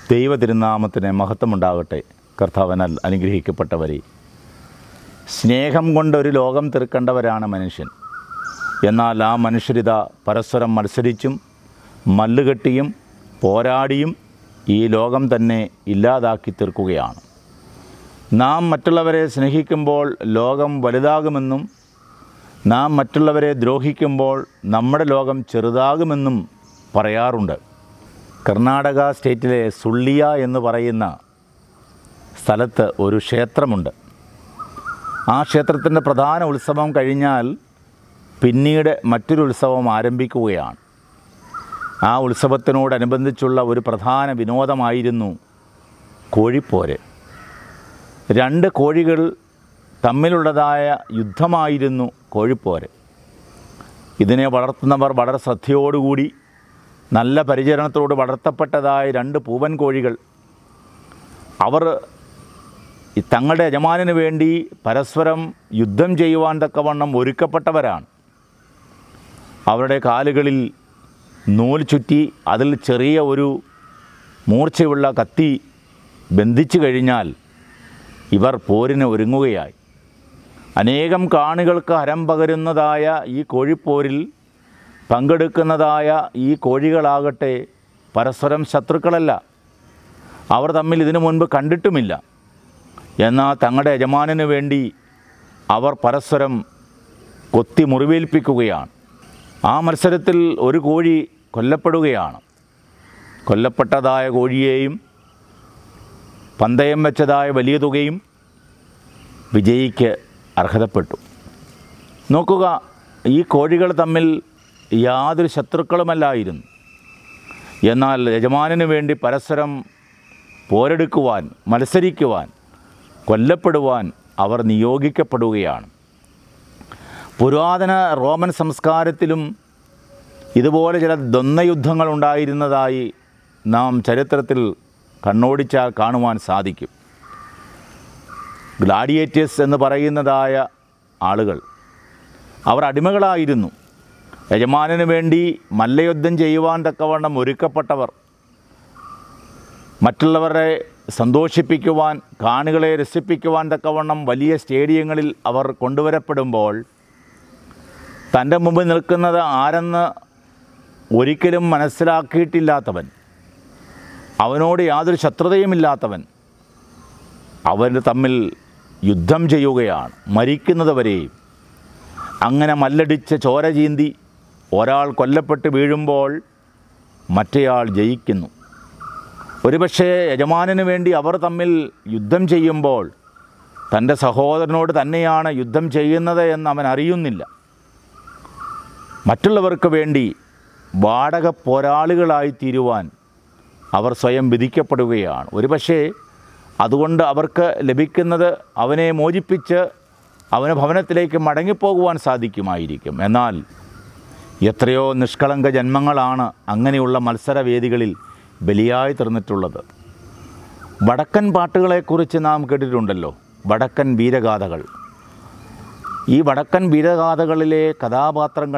ദൈവ തിരുനാമത്തിന് മഹത്വമുണ്ടാകട്ടെ കർത്താവനാൽ അനുഗ്രഹിക്കപ്പെട്ടവരെ സ്നേഹം കൊണ്ട് ഒരു ലോകം തീർക്കേണ്ടവരാണ് മനുഷ്യൻ എന്നാൽ ആ മനുഷ്യരിത പരസ്പരം മത്സരിച്ചും മല്ലുകെട്ടിയും പോരാടിയും ഈ ലോകം തന്നെ ഇല്ലാതാക്കി തീർക്കുകയാണ് നാം മറ്റുള്ളവരെ സ്നേഹിക്കുമ്പോൾ ലോകം വലുതാകുമെന്നും നാം മറ്റുള്ളവരെ ദ്രോഹിക്കുമ്പോൾ നമ്മുടെ ലോകം ചെറുതാകുമെന്നും പറയാറുണ്ട് കർണാടക സ്റ്റേറ്റിലെ സുള്ളിയ എന്ന് പറയുന്ന സ്ഥലത്ത് ഒരു ക്ഷേത്രമുണ്ട് ആ ക്ഷേത്രത്തിൻ്റെ പ്രധാന ഉത്സവം കഴിഞ്ഞാൽ പിന്നീട് മറ്റൊരു ഉത്സവം ആരംഭിക്കുകയാണ് ആ ഉത്സവത്തിനോടനുബന്ധിച്ചുള്ള ഒരു പ്രധാന വിനോദമായിരുന്നു കോഴിപ്പോര് രണ്ട് കോഴികൾ തമ്മിലുള്ളതായ യുദ്ധമായിരുന്നു കോഴിപ്പോര് ഇതിനെ വളർത്തുന്നവർ വളരെ ശ്രദ്ധയോടുകൂടി നല്ല പരിചരണത്തോട് വളർത്തപ്പെട്ടതായ രണ്ട് പൂവൻ കോഴികൾ അവർ ഈ തങ്ങളുടെ യജമാനന് വേണ്ടി പരസ്പരം യുദ്ധം ചെയ്യുവാൻ തക്കവണ്ണം ഒരുക്കപ്പെട്ടവരാണ് അവരുടെ കാലുകളിൽ നൂൽ ചുറ്റി അതിൽ ചെറിയ ഒരു മൂർച്ചയുള്ള കത്തി ബന്ധിച്ചു കഴിഞ്ഞാൽ ഇവർ പോരിന് ഒരുങ്ങുകയായി അനേകം കാണികൾക്ക് ഹരം പകരുന്നതായ ഈ കോഴിപ്പോരിൽ പങ്കെടുക്കുന്നതായ ഈ കോഴികളാകട്ടെ പരസ്പരം ശത്രുക്കളല്ല അവർ തമ്മിൽ ഇതിനു മുൻപ് കണ്ടിട്ടുമില്ല എന്നാൽ തങ്ങളുടെ യജമാനന് വേണ്ടി അവർ പരസ്പരം കൊത്തി മുറിവേൽപ്പിക്കുകയാണ് ആ മത്സരത്തിൽ ഒരു കോഴി കൊല്ലപ്പെടുകയാണ് കൊല്ലപ്പെട്ടതായ കോഴിയെയും പന്തയം വെച്ചതായ വലിയ തുകയും വിജയിക്ക് അർഹതപ്പെട്ടു നോക്കുക ഈ കോഴികൾ തമ്മിൽ യാതൊരു ശത്രുക്കളുമല്ലായിരുന്നു എന്നാൽ യജമാനന് വേണ്ടി പരസ്പരം പോരെടുക്കുവാൻ മത്സരിക്കുവാൻ കൊല്ലപ്പെടുവാൻ അവർ നിയോഗിക്കപ്പെടുകയാണ് പുരാതന റോമൻ സംസ്കാരത്തിലും ഇതുപോലെ ചില ദ്വന്ദ്വയുദ്ധങ്ങൾ ഉണ്ടായിരുന്നതായി നാം ചരിത്രത്തിൽ കണ്ണോടിച്ചാൽ കാണുവാൻ സാധിക്കും ഗ്ലാഡിയേറ്റേഴ്സ് എന്ന് പറയുന്നതായ ആളുകൾ അവർ അടിമകളായിരുന്നു യജമാനന് വേണ്ടി മല്ലയുദ്ധം ചെയ്യുവാൻ തക്കവണ്ണം ഒരുക്കപ്പെട്ടവർ മറ്റുള്ളവരെ സന്തോഷിപ്പിക്കുവാൻ കാണികളെ രസിപ്പിക്കുവാൻ തക്കവണ്ണം വലിയ സ്റ്റേഡിയങ്ങളിൽ അവർ കൊണ്ടുവരപ്പെടുമ്പോൾ തൻ്റെ മുമ്പിൽ നിൽക്കുന്നത് ആരെന്ന് ഒരിക്കലും മനസ്സിലാക്കിയിട്ടില്ലാത്തവൻ അവനോട് യാതൊരു ശത്രുതയുമില്ലാത്തവൻ അവർ തമ്മിൽ യുദ്ധം ചെയ്യുകയാണ് മരിക്കുന്നത് വരെയും അങ്ങനെ മല്ലടിച്ച് ചോര ചീന്തി ഒരാൾ കൊല്ലപ്പെട്ട് വീഴുമ്പോൾ മറ്റേയാൾ ജയിക്കുന്നു ഒരുപക്ഷേ യജമാനന് വേണ്ടി അവർ തമ്മിൽ യുദ്ധം ചെയ്യുമ്പോൾ തൻ്റെ സഹോദരനോട് തന്നെയാണ് യുദ്ധം ചെയ്യുന്നത് എന്ന് അവൻ അറിയുന്നില്ല മറ്റുള്ളവർക്ക് വേണ്ടി വാടക പോരാളികളായി തീരുവാൻ അവർ സ്വയം വിധിക്കപ്പെടുകയാണ് ഒരുപക്ഷേ അതുകൊണ്ട് അവർക്ക് ലഭിക്കുന്നത് അവനെ മോചിപ്പിച്ച് അവന് ഭവനത്തിലേക്ക് മടങ്ങിപ്പോകുവാൻ സാധിക്കുമായിരിക്കും എന്നാൽ എത്രയോ നിഷ്കളങ്ക ജന്മങ്ങളാണ് അങ്ങനെയുള്ള മത്സരവേദികളിൽ ബലിയായി തീർന്നിട്ടുള്ളത് വടക്കൻ പാട്ടുകളെക്കുറിച്ച് നാം കേട്ടിട്ടുണ്ടല്ലോ വടക്കൻ വീരഗാഥകൾ ഈ വടക്കൻ വീരഗാഥകളിലെ കഥാപാത്രങ്ങൾ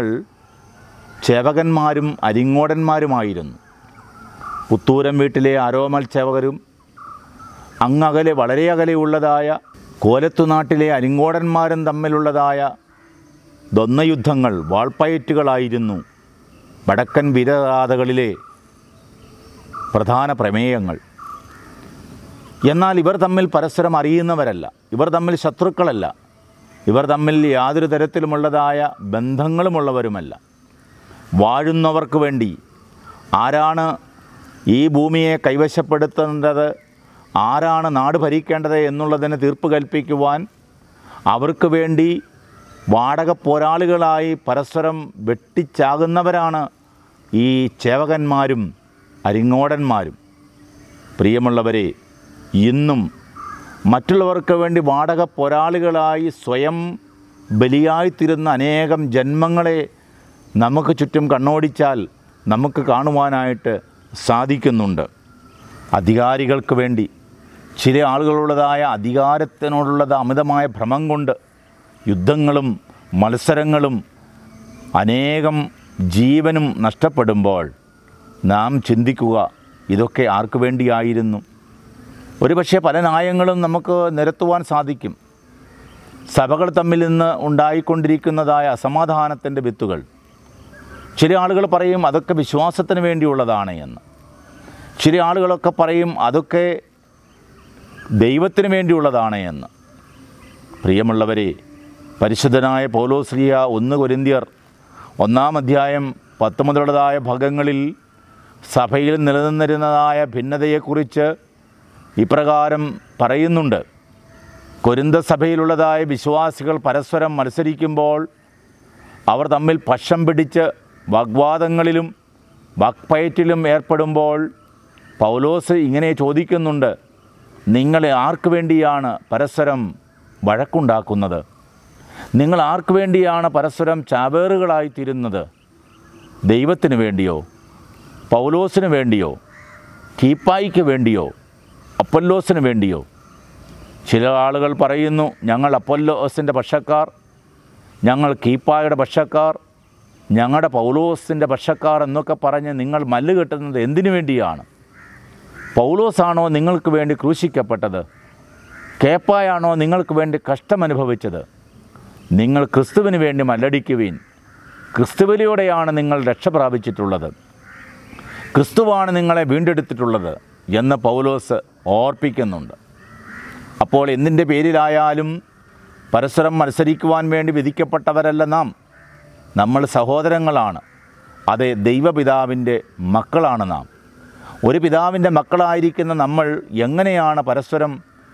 ചേവകന്മാരും അരിങ്ങോടന്മാരുമായിരുന്നു പുത്തൂരം വീട്ടിലെ ആരോമൽ ചേവകരും അങ്ങകലെ വളരെ അകലെയുള്ളതായ കോലത്തുനാട്ടിലെ അരിങ്ങോടന്മാരും തമ്മിലുള്ളതായ ദ്വന്ദ്വയുദ്ധങ്ങൾ വാൾപ്പയറ്റുകളായിരുന്നു വടക്കൻ വീരഗാഥകളിലെ പ്രധാന പ്രമേയങ്ങൾ എന്നാൽ ഇവർ തമ്മിൽ പരസ്പരം അറിയുന്നവരല്ല ഇവർ തമ്മിൽ ശത്രുക്കളല്ല ഇവർ തമ്മിൽ യാതൊരു തരത്തിലുമുള്ളതായ ബന്ധങ്ങളുമുള്ളവരുമല്ല വാഴുന്നവർക്ക് വേണ്ടി ആരാണ് ഈ ഭൂമിയെ കൈവശപ്പെടുത്തേണ്ടത് ആരാണ് നാട് ഭരിക്കേണ്ടത് എന്നുള്ളതിന് തീർപ്പ് കൽപ്പിക്കുവാൻ അവർക്ക് വേണ്ടി വാടക പോരാളികളായി പരസ്പരം വെട്ടിച്ചാകുന്നവരാണ് ഈ ചേവകന്മാരും അരിങ്ങോടന്മാരും പ്രിയമുള്ളവരെ ഇന്നും മറ്റുള്ളവർക്ക് വേണ്ടി വാടക പോരാളികളായി സ്വയം ബലിയായിത്തീരുന്ന അനേകം ജന്മങ്ങളെ നമുക്ക് ചുറ്റും കണ്ണോടിച്ചാൽ നമുക്ക് കാണുവാനായിട്ട് സാധിക്കുന്നുണ്ട് അധികാരികൾക്ക് വേണ്ടി ചില ആളുകളുള്ളതായ അധികാരത്തിനോടുള്ളത് അമിതമായ ഭ്രമം കൊണ്ട് യുദ്ധങ്ങളും മത്സരങ്ങളും അനേകം ജീവനും നഷ്ടപ്പെടുമ്പോൾ നാം ചിന്തിക്കുക ഇതൊക്കെ ആർക്കു വേണ്ടിയായിരുന്നു ഒരുപക്ഷെ പല ന്യായങ്ങളും നമുക്ക് നിരത്തുവാൻ സാധിക്കും സഭകൾ തമ്മിൽ നിന്ന് ഉണ്ടായിക്കൊണ്ടിരിക്കുന്നതായ അസമാധാനത്തിൻ്റെ വിത്തുകൾ ചില ആളുകൾ പറയും അതൊക്കെ വിശ്വാസത്തിന് വേണ്ടിയുള്ളതാണ് എന്ന് ചില ആളുകളൊക്കെ പറയും അതൊക്കെ ദൈവത്തിന് വേണ്ടിയുള്ളതാണ് എന്ന് പ്രിയമുള്ളവരെ പരിശുദ്ധനായ പൗലോശ്രീയ ഒന്ന് കൊരിന്തിയർ ഒന്നാം അധ്യായം പത്ത് മുതലുള്ളതായ ഭാഗങ്ങളിൽ സഭയിൽ നിലനിന്നിരുന്നതായ ഭിന്നതയെക്കുറിച്ച് ഇപ്രകാരം പറയുന്നുണ്ട് കൊരിന്ത സഭയിലുള്ളതായ വിശ്വാസികൾ പരസ്പരം മത്സരിക്കുമ്പോൾ അവർ തമ്മിൽ പക്ഷം പിടിച്ച് വാഗ്വാദങ്ങളിലും വാക്പയറ്റിലും ഏർപ്പെടുമ്പോൾ പൗലോസ് ഇങ്ങനെ ചോദിക്കുന്നുണ്ട് നിങ്ങൾ ആർക്ക് വേണ്ടിയാണ് പരസ്പരം വഴക്കുണ്ടാക്കുന്നത് നിങ്ങൾ ആർക്ക് വേണ്ടിയാണ് പരസ്പരം ചാവേറുകളായി തീരുന്നത് ദൈവത്തിന് വേണ്ടിയോ പൗലോസിന് വേണ്ടിയോ കീപ്പായിക്ക് വേണ്ടിയോ അപ്പല്ലോസിന് വേണ്ടിയോ ചില ആളുകൾ പറയുന്നു ഞങ്ങൾ അപ്പൊല്ലോസിൻ്റെ പക്ഷക്കാർ ഞങ്ങൾ കീപ്പായുടെ പക്ഷക്കാർ ഞങ്ങളുടെ പൗലോസിൻ്റെ പക്ഷക്കാർ എന്നൊക്കെ പറഞ്ഞ് നിങ്ങൾ മല്ല് കെട്ടുന്നത് എന്തിനു വേണ്ടിയാണ് പൗലോസാണോ നിങ്ങൾക്ക് വേണ്ടി ക്രൂശിക്കപ്പെട്ടത് കേപ്പായാണോ നിങ്ങൾക്ക് വേണ്ടി കഷ്ടമനുഭവിച്ചത് നിങ്ങൾ ക്രിസ്തുവിന് വേണ്ടി മല്ലടിക്കുവീൻ ക്രിസ്തുവിലൂടെയാണ് നിങ്ങൾ രക്ഷ പ്രാപിച്ചിട്ടുള്ളത് ക്രിസ്തുവാണ് നിങ്ങളെ വീണ്ടെടുത്തിട്ടുള്ളത് എന്ന് പൗലോസ് ഓർപ്പിക്കുന്നുണ്ട് അപ്പോൾ എന്തിൻ്റെ പേരിലായാലും പരസ്പരം മത്സരിക്കുവാൻ വേണ്ടി വിധിക്കപ്പെട്ടവരല്ല നാം നമ്മൾ സഹോദരങ്ങളാണ് അതെ ദൈവപിതാവിൻ്റെ മക്കളാണ് നാം ഒരു പിതാവിൻ്റെ മക്കളായിരിക്കുന്ന നമ്മൾ എങ്ങനെയാണ് പരസ്പരം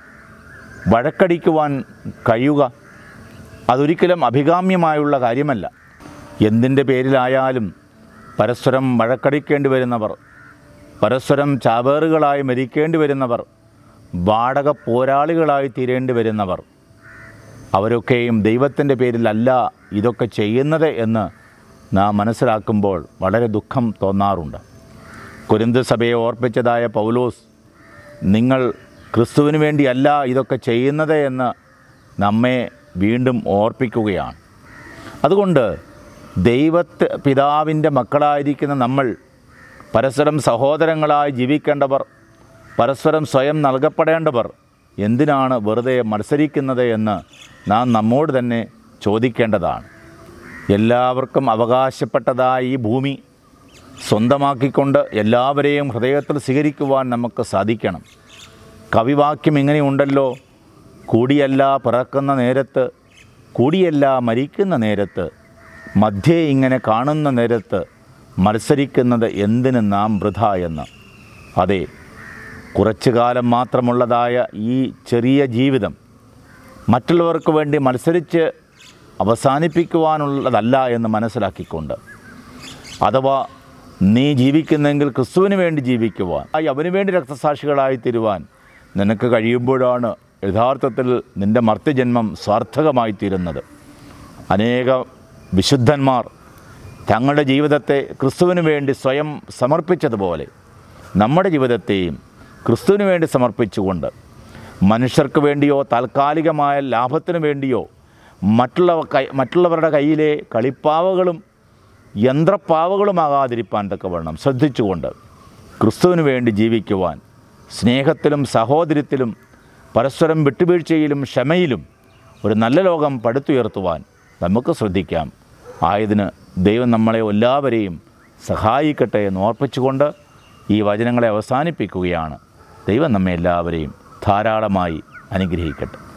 വഴക്കടിക്കുവാൻ കഴിയുക അതൊരിക്കലും അഭികാമ്യമായുള്ള കാര്യമല്ല എന്തിൻ്റെ പേരിലായാലും പരസ്പരം വഴക്കടിക്കേണ്ടി വരുന്നവർ പരസ്പരം ചാവേറുകളായി മരിക്കേണ്ടി വരുന്നവർ വാടക പോരാളികളായി തീരേണ്ടി വരുന്നവർ അവരൊക്കെയും ദൈവത്തിൻ്റെ പേരിലല്ല ഇതൊക്കെ ചെയ്യുന്നത് എന്ന് നാം മനസ്സിലാക്കുമ്പോൾ വളരെ ദുഃഖം തോന്നാറുണ്ട് കുരുന്ത് സഭയെ ഓർപ്പിച്ചതായ പൗലോസ് നിങ്ങൾ ക്രിസ്തുവിന് വേണ്ടിയല്ല ഇതൊക്കെ ചെയ്യുന്നത് എന്ന് നമ്മെ വീണ്ടും ഓർപ്പിക്കുകയാണ് അതുകൊണ്ട് ദൈവത്ത് പിതാവിൻ്റെ മക്കളായിരിക്കുന്ന നമ്മൾ പരസ്പരം സഹോദരങ്ങളായി ജീവിക്കേണ്ടവർ പരസ്പരം സ്വയം നൽകപ്പെടേണ്ടവർ എന്തിനാണ് വെറുതെ മത്സരിക്കുന്നത് എന്ന് നാം നമ്മോട് തന്നെ ചോദിക്കേണ്ടതാണ് എല്ലാവർക്കും അവകാശപ്പെട്ടതായ ഈ ഭൂമി സ്വന്തമാക്കിക്കൊണ്ട് എല്ലാവരെയും ഹൃദയത്തിൽ സ്വീകരിക്കുവാൻ നമുക്ക് സാധിക്കണം കവിവാക്യം ഇങ്ങനെയുണ്ടല്ലോ കൂടിയല്ല പിറക്കുന്ന നേരത്ത് കൂടിയല്ല മരിക്കുന്ന നേരത്ത് മധ്യേ ഇങ്ങനെ കാണുന്ന നേരത്ത് മത്സരിക്കുന്നത് എന്തിന് നാം വൃഥ എന്ന് അതെ കുറച്ചു കാലം മാത്രമുള്ളതായ ഈ ചെറിയ ജീവിതം മറ്റുള്ളവർക്ക് വേണ്ടി മത്സരിച്ച് അവസാനിപ്പിക്കുവാനുള്ളതല്ല എന്ന് മനസ്സിലാക്കിക്കൊണ്ട് അഥവാ നീ ജീവിക്കുന്നെങ്കിൽ ക്രിസ്തുവിന് വേണ്ടി ജീവിക്കുവാൻ ആയി അവന് വേണ്ടി രക്തസാക്ഷികളായി തീരുവാൻ നിനക്ക് കഴിയുമ്പോഴാണ് യഥാർത്ഥത്തിൽ നിൻ്റെ മർത്യജന്മം സാർത്ഥകമായി തീരുന്നത് അനേക വിശുദ്ധന്മാർ തങ്ങളുടെ ജീവിതത്തെ ക്രിസ്തുവിന് വേണ്ടി സ്വയം സമർപ്പിച്ചതുപോലെ നമ്മുടെ ജീവിതത്തെയും ക്രിസ്തുവിന് വേണ്ടി സമർപ്പിച്ചുകൊണ്ട് മനുഷ്യർക്ക് വേണ്ടിയോ താൽക്കാലികമായ ലാഭത്തിന് വേണ്ടിയോ മറ്റുള്ളവ കൈ മറ്റുള്ളവരുടെ കയ്യിലെ കളിപ്പാവകളും യന്ത്രപ്പാവകളുമാകാതിരിപ്പാൻ തക്കവണ്ണം ശ്രദ്ധിച്ചുകൊണ്ട് ക്രിസ്തുവിന് വേണ്ടി ജീവിക്കുവാൻ സ്നേഹത്തിലും സഹോദര്യത്തിലും പരസ്പരം വിട്ടുവീഴ്ചയിലും ക്ഷമയിലും ഒരു നല്ല ലോകം പടുത്തുയർത്തുവാൻ നമുക്ക് ശ്രദ്ധിക്കാം ആയതിന് ദൈവം നമ്മളെ എല്ലാവരെയും സഹായിക്കട്ടെ എന്ന് ഓർപ്പിച്ചുകൊണ്ട് ഈ വചനങ്ങളെ അവസാനിപ്പിക്കുകയാണ് ദൈവം നമ്മെ എല്ലാവരെയും ധാരാളമായി അനുഗ്രഹിക്കട്ടെ